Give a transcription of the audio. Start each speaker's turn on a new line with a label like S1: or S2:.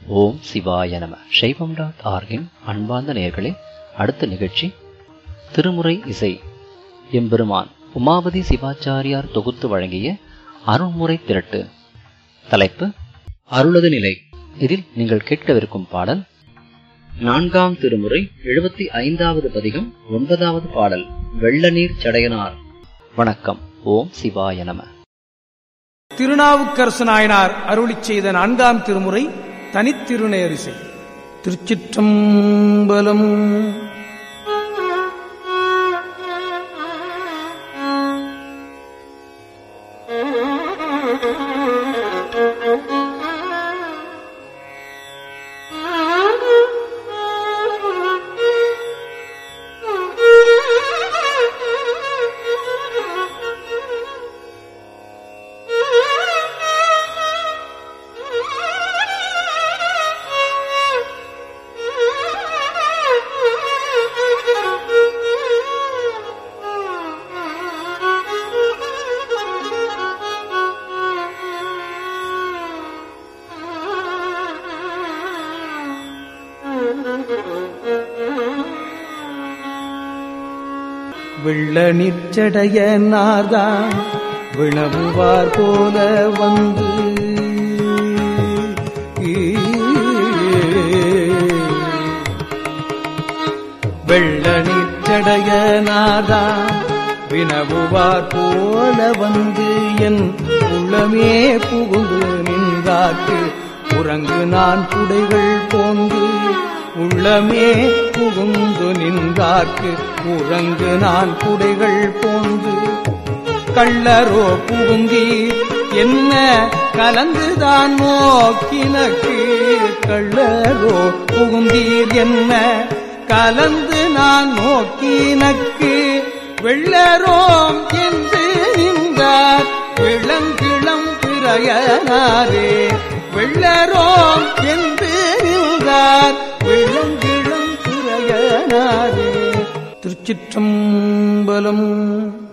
S1: ஓம் சிவாய நம சைவம் டாட் ஆர்கின் அன்பார்ந்த நேயர்களே அடுத்த நிகழ்ச்சி திருமுறை இசை எம்பெருமான் உமாபதி சிவாச்சாரியார் தொகுத்து வழங்கிய அருள்முறை திரட்டு தலைப்பு அருளது நிலை இதில் நீங்கள் கேட்கவிருக்கும் பாடல் நான்காம் திருமுறை எழுபத்தி ஐந்தாவது பதிகம் ஒன்பதாவது பாடல் வெள்ளநீர் சடையனார் வணக்கம் ஓம் சிவாய நம
S2: திருநாவுக்கரசு நாயனார் அருளிச் செய்த நான்காம் திருமுறை தனித்திருநேரிசை திருச்சிற்றம்பலம் வெள்ள நிச்சடைய நார்தான் வினவுவார் போல வந்து வெள்ள நிச்சடைய நார்தான் வினவுவார் போல வந்து என் உள்ளமே புகுந்து நின்றாக்கு உறங்கு நான் குடைகள் போந்து உள்ளமே புகுந்து நின்றார்க்கு உறங்கு நான் குடைகள் போந்து கள்ளரோ புகுந்தீர் என்ன கலந்துதான் நோக்கினக்கு கள்ளரோ புகுந்தீர் என்ன கலந்து நான் நோக்கினக்கு வெள்ளரோம் என்று நின்றார் விளங்கிளம் பிறையனாரே வெள்ளரோம் என்று நின்றார் விளங்கிளம் பிறையனாரே திருச்சிற்றம்பலம்